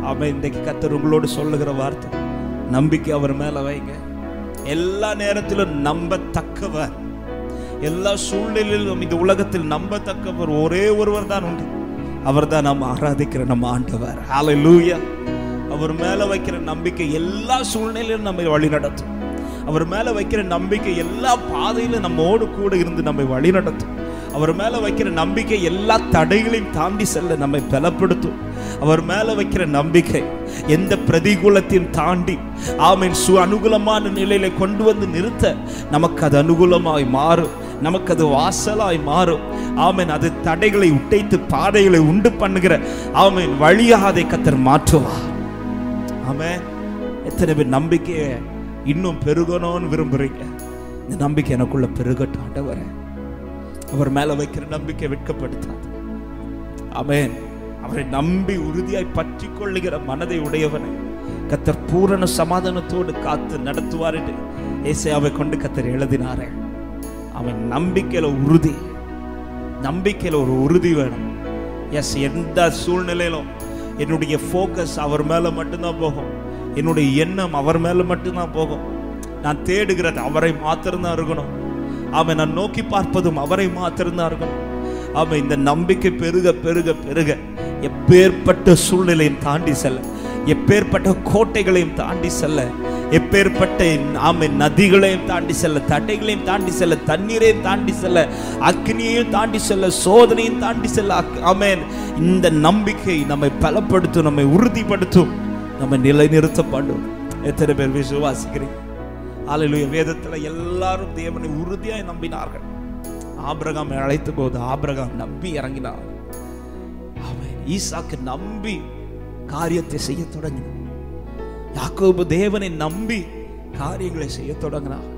அவன் இன்றைக்கு கத்தர் உங்களோடு சொல்லுகிற வார்த்தை நம்பிக்கை அவர் மேல வைங்க எல்லா நேரத்திலும் நம்பத்தக்கவர் எல்லா சூழ்நிலையிலும் இந்த உலகத்தில் நம்பத்தக்கவர் ஒரே ஒருவர் தான் உண்டு அவர் தான் நாம் ஆராதிக்கிற நம்ம ஆண்டவர் ஹalleluya அவர் மேல வைக்கிற நம்பிக்கை எல்லா சூழ்நிலையிலும் நம்மை வழி நடத்தும் அவர் மேல வைக்கிற நம்பிக்கை எல்லா பாதையிலும் நம்மோடு கூட இருந்து நம்மை வழி நடத்தும் அவர் மேல வைக்கிற நம்பிக்கை எல்லா தடைகளையும் தாண்டி செல்ல நம்மை பலப்படுத்தும் அவர் மேல வைக்கிற நம்பிக்கை எந்த பிரதிகூலத்தையும் தாண்டி ஆமீன் சு அனுகூலமான நிலையில கொண்டு வந்து நிறுத்த நமக்கு அது அனுகூலமாய் மாறும் நமக்கு அது வாசலாய் மாறும் ஆமீன் அது தடைகளை உடைத்து பாதைகளை உண்டு பண்ணுகிற ஆமீன் வழியாக அதை கத்தர் மாற்றுவார் ஆமென் எத்தனை பேர் நம்பிக்கையை இன்னும் பெருகணும்னு விரும்புறீங்க இந்த நம்பிக்கை எனக்குள்ள பெருகட்டும் ஆண்டவரே அவர் மேல வைக்கிற நம்பிக்கை வெட்கப்படுத்தாது ஆமென் அவரை நம்பி உறுதியாய் பற்றி கொள்ளுகிற மனதை உடையவனை கத்தர் பூரண சமாதானத்தோடு காத்து நடத்துவார் என்று ஏசாயாவை கொண்டு கத்தர் எழுதினாரே அவன் நம்பிக்கையில உறுதி நம்பிக்கையில ஒரு உறுதி வேணும் எஸ் எந்த சூழ்நிலையிலும் என்னுடைய ஃபோக்கஸ் அவர் மேல மட்டும்தான் போகும் என்னுடைய எண்ணம் அவர் மேல மட்டும்தான் போகும் நான் தேடுகிறது அவரை மாத்திரம்தான் இருக்கணும் அவன் நான் நோக்கி பார்ப்பதும் அவரை மாத்திரம்தான் இருக்கணும் அவன் இந்த நம்பிக்கை பெருக பெருக பெருக எப்பேற்பட்ட சூழ்நிலையும் தாண்டி செல்ல எப்பேற்பட்ட கோட்டைகளையும் தாண்டி செல்ல எப்பேற்பட்ட ஆமை நதிகளையும் தாண்டி செல்ல தடைகளையும் தாண்டி செல்ல தண்ணீரையும் தாண்டி செல்ல அக்னியையும் தாண்டி செல்ல சோதனையும் தாண்டி செல்ல அக்- ஆமென் இந்த நம்பிக்கை நம்மை பலப்படுத்தும் நம்மை உறுதிப்படுத்தும் நம்ம நிலைநிறுத்தப்படும் எத்தனை பேர் விசுவாசிக்கிறீங்க அல்லேலூயா வேதத்துல எல்லாரும் தேவனை உறுதியாய் நம்பினார்கள் ஆபிரகாம் அழைத்த போது ஆபிரகாம் நம்பி இறங்கினார் ஆமென் ஈசாக்கு நம்பி காரியத்தை செய்ய தொடங்கினார் யாக்கோபு தேவனை நம்பி காரியங்களை செய்ய தொடங்கினார்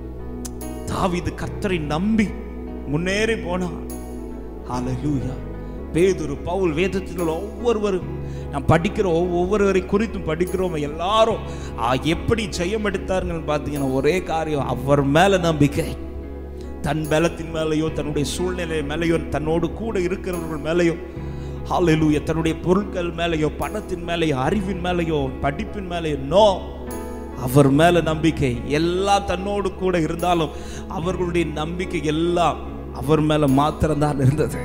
தாவீது கர்த்தரை நம்பி முன்னேறி போனார் ஹalleluya பேதுரு பவுல் வேதத்தில் உள்ள ஒவ்வொருவரும் நாம் படிக்கிற ஒவ்வொ- ஒவ்வொருவரை குறித்தும் படிக்கிறோம் எல்லாரும் ஆ, எப்படி ஜெயம் எடுத்தார்கள் பார்த்தீங்கன்னா ஒரே காரியம் அவர் மேல நம்பிக்கை தன் பலத்தின் மேலேயோ தன்னுடைய சூழ்நிலை மேலேயோ தன்னோடு கூட இருக்கிறவர்கள் மேலேயோ ஹalleluya தன்னுடைய பொருட்கள் மேலேயோ பணத்தின் மேலேயோ அறிவின் மேலேயோ படிப்பின் மேலேயோ நோ அவர் மேல நம்பிக்கை எல்லாம் தன்னோடு கூட இருந்தாலும் அவர்களுடைய நம்பிக்கை எல்லாம் அவர் மேல மாத்திரம்தான் இருந்தது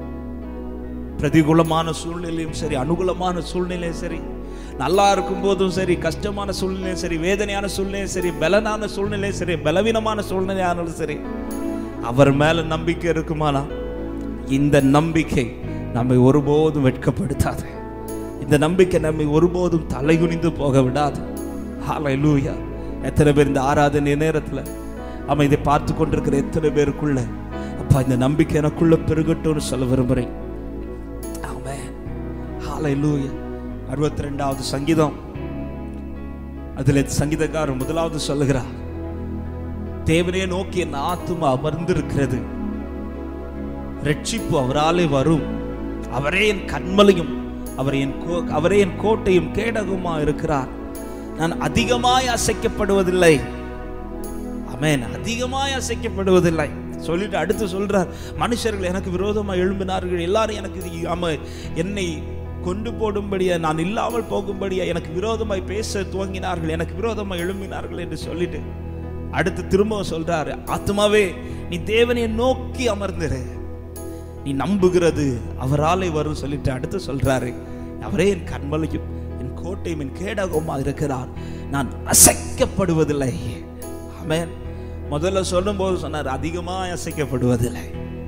பிரதிகூலமான சூழ்நிலையும் சரி அனுகூலமான சூழ்நிலையும் சரி நல்லா இருக்கும் போதும் சரி கஷ்டமான சூழ்நிலையும் சரி வேதனையான சூழ்நிலையும் சரி பலனான சூழ்நிலையும் சரி பலவீனமான சூழ்நிலையானாலும் சரி அவர் மேல நம்பிக்கை இருக்குமானா இந்த நம்பிக்கை நம்மை ஒருபோதும் வெட்கப்படுத்தாது இந்த நம்பிக்கை நம்மை ஒருபோதும் தலைகுனிந்து போக விடாது ஹalleluya எத்தனை பேர் இந்த ஆராதனை நேரத்துல ஆமா இதை பார்த்து கொண்டிருக்கிற எத்தனை பேருக்குள்ள அப்பா இந்த நம்பிக்கை எனக்குள்ள பெருகட்டும்னு சொல்ல விரும்புறேன் ஆமென் ஹalleluya அறுபத்தி ரெண்டாவது சங்கீதம் அதுல சங்கீதக்காரர் முதலாவது சொல்லுகிறார் தேவனே நோக்கி என் ஆத்துமா அமர்ந்திருக்கிறது ரட்சிப்பு அவராலே வரும் அவரே என் கண்மலையும் அவர் என் கோ- அவரே என் கோட்டையும் கேடகமா இருக்கிறார் நான் அதிகமாய் அசைக்கப்படுவதில்லை ஆமென் அதிகமாய் அசைக்கப்படுவதில்லை சொல்லிட்டு அடுத்து சொல்றார் மனுஷர்கள் எனக்கு விரோதமாக எழும்பினார்கள் எல்லாரும் எனக்கு இது ஆம என்னை கொண்டு போடும்படியா நான் இல்லாமல் போகும்படியா எனக்கு விரோதமாய் பேச துவங்கினார்கள் எனக்கு விரோதமாய் எழும்பினார்கள் என்று சொல்லிட்டு அடுத்து திரும்பவும் சொல்றாரு ஆத்மாவே நீ தேவனை நோக்கி அமர்ந்திரு நீ நம்புகிறது அவராலே வரும் சொல்லிட்டு அடுத்து சொல்றாரு அவரே என் கண்மலையும் என் கோட்டையும் என் கேடகமா இருக்கிறார் நான் அசைக்கப்படுவதில்லை ஆமென் முதல்ல சொல்லும்போது சொன்னார் அதிகமா அசைக்கப்படுவதில்லை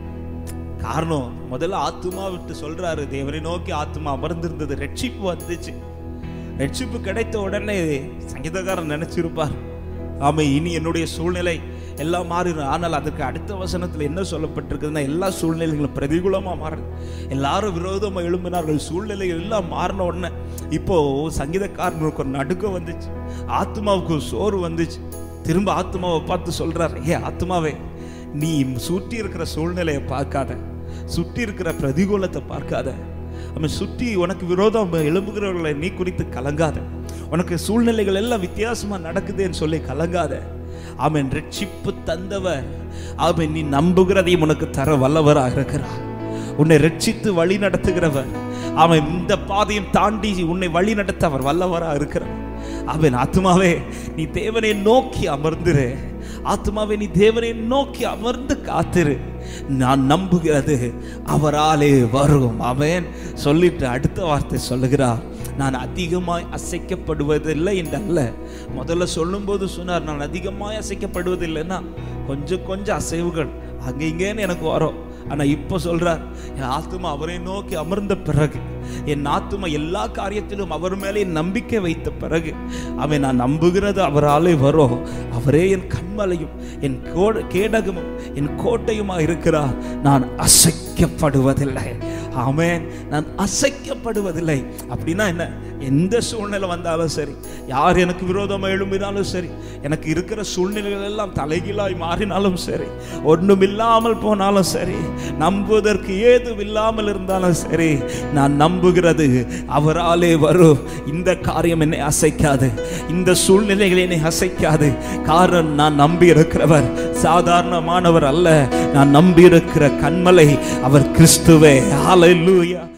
காரணம் முதல்ல ஆத்துமா விட்டு சொல்றாரு தேவனை நோக்கி ஆத்துமா அமர்ந்திருந்தது ரட்சிப்பு வந்துச்சு ரட்சிப்பு கிடைத்த உடனே சங்கீதக்காரன் நினைச்சிருப்பார் ஆமா இனி என்னுடைய சூழ்நிலை எல்லாம் மாறிடும் ஆனால் அதுக்கு அடுத்த வசனத்தில் என்ன சொல்லப்பட்டிருக்குதுன்னா எல்லா சூழ்நிலைகளும் பிரதிகூலமா மாறுது எல்லாரும் விரோதமா எழும்பினார்கள் சூழ்நிலைகள் எல்லாம் மாறின உடனே இப்போ சங்கீதக்காரனுக்கு ஒரு நடுக்கம் வந்துச்சு ஆத்மாவுக்கு ஒரு சோறு வந்துச்சு திரும்ப ஆத்மாவை பார்த்து சொல்றார் ஏ ஆத்மாவே நீ சுற்றி இருக்கிற சூழ்நிலையை பார்க்காத சுற்றி இருக்கிற பிரதிகூலத்தை பார்க்காத அவன் சுற்றி உனக்கு விரோதம் எழும்புகிறவர்களை நீ குறித்து கலங்காத உனக்கு சூழ்நிலைகள் எல்லாம் வித்தியாசமா நடக்குதுன்னு சொல்லி கலங்காத அவன் ரட்சிப்பு தந்தவர் அவன் நீ நம்புகிறதையும் உனக்கு தர வல்லவராக இருக்கிறார் உன்னை ரட்சித்து வழி நடத்துகிறவர் அவன் இந்த பாதையும் தாண்டி உன்னை வழி நடத்த அவர் வல்லவரா இருக்கிறார் அவன் ஆத்மாவே நீ தேவனை நோக்கி அமர்ந்திரு ஆத்மாவே நீ தேவனை நோக்கி அமர்ந்து காத்திரு நான் நம்புகிறது அவராலே வரும் அவன் சொல்லிட்டு அடுத்த வார்த்தை சொல்லுகிறார் நான் அதிகமாய் அசைக்கப்படுவதில்லை என்றல்ல முதல்ல சொல்லும்போது சொன்னார் நான் அதிகமாய் அசைக்கப்படுவதில்லைன்னா கொஞ்சம் கொஞ்சம் அசைவுகள் அங்க இங்கேன்னு எனக்கு வரும் ஆனா இப்போ சொல்றார் என் ஆத்துமா அவரை நோக்கி அமர்ந்த பிறகு என் ஆத்துமா எல்லா காரியத்திலும் அவர் மேலே நம்பிக்கை வைத்த பிறகு அவன் நான் நம்புகிறது அவராலே வரும் அவரே என் கண்மலையும் என் கோ- கேடகமும் என் கோட்டையுமா இருக்கிறார் நான் அசைக்கப்படுவதில்லை ஆமென் நான் அசைக்கப்படுவதில்லை அப்படின்னா என்ன எந்த சூழ்நிலை வந்தாலும் சரி யார் எனக்கு விரோதமாக எழும்பினாலும் சரி எனக்கு இருக்கிற சூழ்நிலைகள் எல்லாம் தலைகீழாய் மாறினாலும் சரி ஒன்றும் இல்லாமல் போனாலும் சரி நம்புவதற்கு ஏதும் இல்லாமல் இருந்தாலும் சரி நான் நம்புகிறது அவராலே வரும் இந்த காரியம் என்னை அசைக்காது இந்த சூழ்நிலைகள் என்னை அசைக்காது காரணம் நான் நம்பி இருக்கிறவர் சாதாரணமானவர் அல்ல நான் நம்பி இருக்கிற கண்மலை அவர் கிறிஸ்துவே ஹalleluya